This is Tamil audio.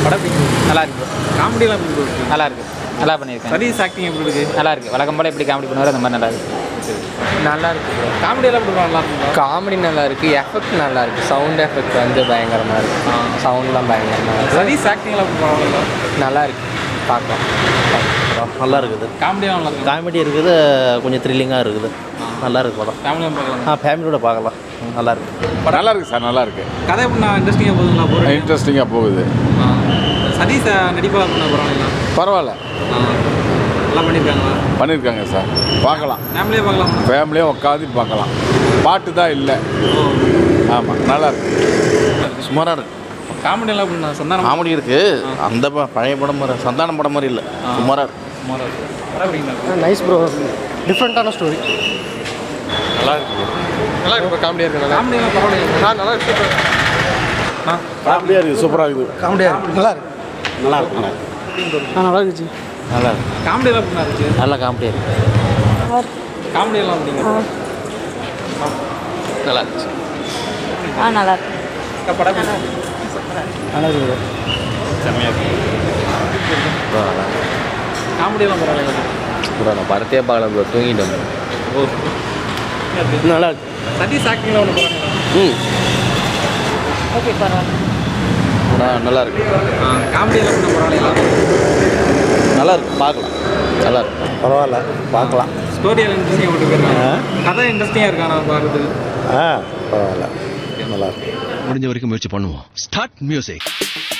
படம் எப்படி இருக்கு நல்லா இருக்கு காமெடியெல்லாம் எப்படி இருக்கு நல்லா இருக்கு நல்லா பண்ணியிருக்கேன் சதீஷ் ஆக்டிங் எப்படி இருக்கு நல்லா இருக்கு வழக்கம் போல எப்படி காமெடி பண்ணுவார் அந்த மாதிரி நல்லா இருக்கு நல்லா இருக்கு காமெடியெல்லாம் எப்படி நல்லா இருக்குங்களா காமெடி நல்லா இருக்கு எஃபெக்ட் நல்லா இருக்கு சவுண்ட் எஃபெக்ட் வந்து பயங்கரமா இருக்கு சவுண்ட்லாம் பயங்கரமா இருக்கு சதீஷ் ஆக்டிங்லாம் எப்படி பரவாயில்ல நல்லா இருக்கு பார்க்கலாம் நல்லா இருக்குது காமெடியாக நல்லா இருக்கு காமெடி இருக்குது கொஞ்சம் த்ரில்லிங்காக இருக்குது நல்லா இருக்கு படம் ஃபேமிலியாக பார்க்கலாம் ஆ ஃபேமிலியோட பார்க்கலாம் நல்லா இருக்கு நல்லா இருக்கு சார் நல்லா இருக்கு கதை எப்படின்னா இன்ட்ரெஸ்டிங்காக போகுதுங்களா போகிறேன் இன்ட்ரெஸ்டிங்காக போகுது சதீஷ் நடிப்பாக பண்ண பரவாயில்ல பரவாயில்ல நல்லா பண்ணியிருக்காங்களா பண்ணியிருக்காங்க சார் பார்க்கலாம் ஃபேமிலியாக பார்க்கலாம் ஃபேமிலியாக உட்காந்து பார்க்கலாம் பாட்டு தான் இல்லை ஆமாம் நல்லா இருக்கு சுமாராக இருக்கு காமெடியெல்லாம் எப்படின்னா சந்தானம் காமெடி இருக்கு அந்த ப- பழைய படம் மாதிரி சந்தானம் படம் மாதிரி இல்லை சுமாராக இருக்கு சுமாராக இருக்கு படம் எப்படிங்களா நைஸ் ப்ரோ டிஃப்ரெண்ட்டான ஸ்டோரி நல்லா இருக்கு நல்லா இருக்கு காமெடியாக இருக்கு நல்லா காமெடியெல்லாம் பரவாயில்ல ஆ நல்லா இருக்கு காமெடியாக இருக்குது சூப்பராக இருக்குது காமெடியாக இருக்கு நல்லா இருக்கு நல்லா இருக்கு ஆ நல்லா இருந்துச்சு நல்லா இருக்கு காமெடியெல்லாம் எப்படின்னா இருந்துச்சு நல்லா காமெடியாக இருக்கு காமெடியெல்லாம் எப்படிங்க நல்லா இருந்துச்சு ஆ நல்லா இருக்கு படம் எப்படி இருக்கு? நல்லா இருக்கு காமெடியெல்லாம் பரவாயில்ல ப்ரோ நான் படத்தையே பார்க்கல ப்ரோ தூங்கிட்டேன் ஓ நல்லா இருக்கு சதீஷ் ஆக்டிங்லாம் ஒன்று பரவாயில்ல ம் ஓகே பரவாயில்ல நல்லா இருக்கு காமெடியெல்லாம் பண்ண பரவாயில்ல நல்லா இருக்கு பார்க்கலாம் நல்லா இருக்கு பரவாயில்ல பார்க்கலாம் ஸ்டோரி எல்லாம் இன்ட்ரெஸ்டிங்காக போட்டு போயிருக்காங்க கதை இன்ட்ரெஸ்டிங்காக இருக்கா நான் பார்க்குறதுக்கு ஆ பரவாயில்ல நல்லா இருக்கு முடிஞ்ச வரைக்கும் முயற்சி பண்ணுவோம் ஸ்டார்ட் மியூசிக்